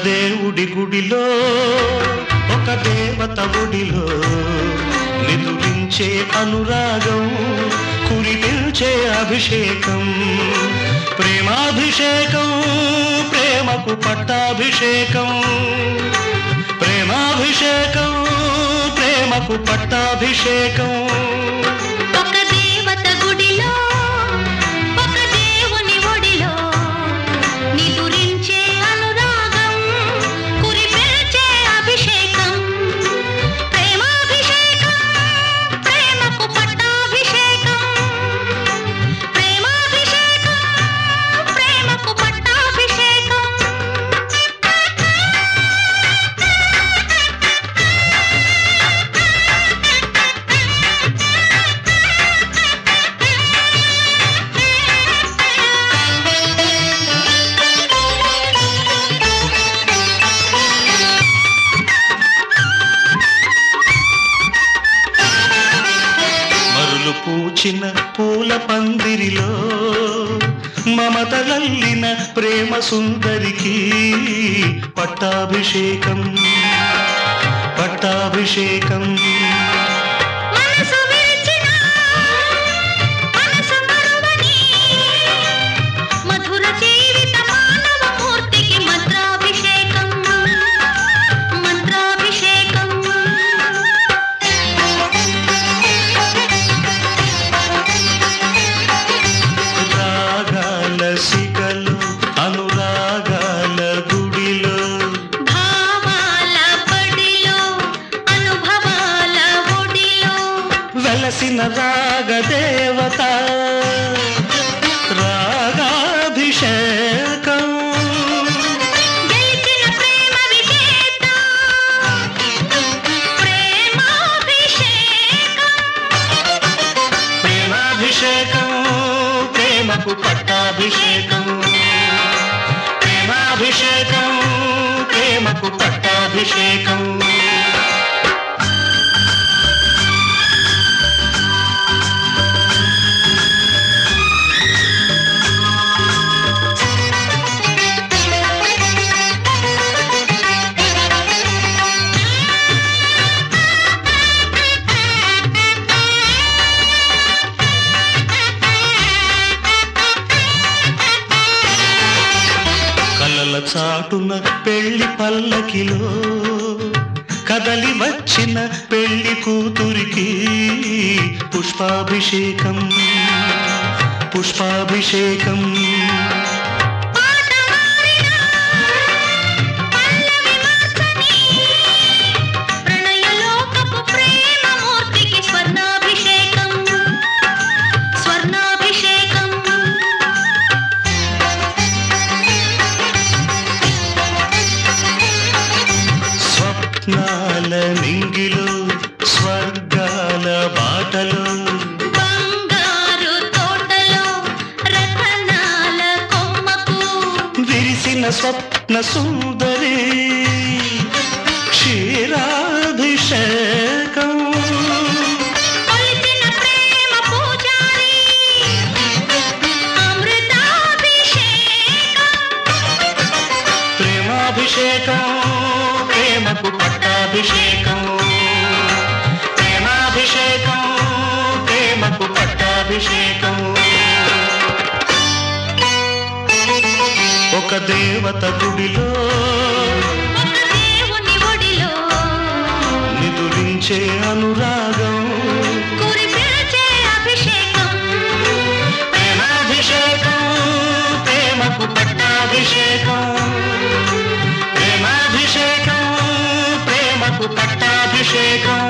దేవుడి గుడిలో ఒక దేవత గుడిలో నిదురించే అనురాగం కురిపించే అభిషేకం ప్రేమాభిషేకం ప్రేమకు పట్టాభిషేకం ప్రేమాభిషేకం ప్రేమకు పట్టాభిషేకం ఒక దేవత గుడిలో ఒక దేవుని ఒడిలో నిదురించే అనురాగం కురిపెల్చే అభిషేకం ప్రేమాభిషేకం ప్రేమకు పట్టాభిషేకం ప్రేమాభిషేకం ప్రేమకు పట్టాభిషేకం మరులు పూచిన పూల పందిరిలో మమతలల్లిన ప్రేమ సుందరికి పట్టాభిషేకం పట్టాభిషేకం మనసు విరిచిన మనసు మరువని మధుర జీవిత మానవ మూర్తికి మంత్రాభిషేకం మంత్రాభిషేకం రాగాల సిగలు అనురాగాల గుడిలో భావాల బడిలో అనుభవాల ఒడిలో వెలసిన రాగ దేవత రాగాభిషేకం గెలిచిన ప్రేమ విజేత ప్రేమాభిషేకం ప్రేమాభిషేకం ప్రేమకు పట్టాభిషేకం ప్రేమాభిషేకం ప్రేమకు పట్టాభిషేకం కలల చాటున పెళ్లి పల్లకిలో కదలి వచ్చిన పెళ్లి కూతురికి పుష్పాభిషేకం పుష్పాభిషేకం పాట మారినా పల్లవి మార్చని ప్రణయలోకపు ప్రేమమూర్తికి స్వర్ణాభిషేకం స్వర్ణాభిషేకం స్వప్నాల నింగిలో స్వర్గాల బాటలో బంగారు తోటలో రతనాల కొమ్మకు విరిసిన స్వప్న సుందరి క్షీరాభిషేకం కొలిచిన ప్రేమ పూజారి అమృతాభిషేకం ప్రేమాభిషేకం ప్రేమకు పట్టాభిషేకం ప్రేమాభిషేకం ప్రేమకు పట్టాభిషేకం ఒక దేవత గుడిలో ఒక దేవుని ఒడిలో నిదురించే అనురాగం కురిపిల్చే అభిషేకం ప్రేమాభిషేకం ప్రేమకు పట్టాభిషేకం ప్రేమాభిషేకం ప్రేమకు పట్టాభిషేకం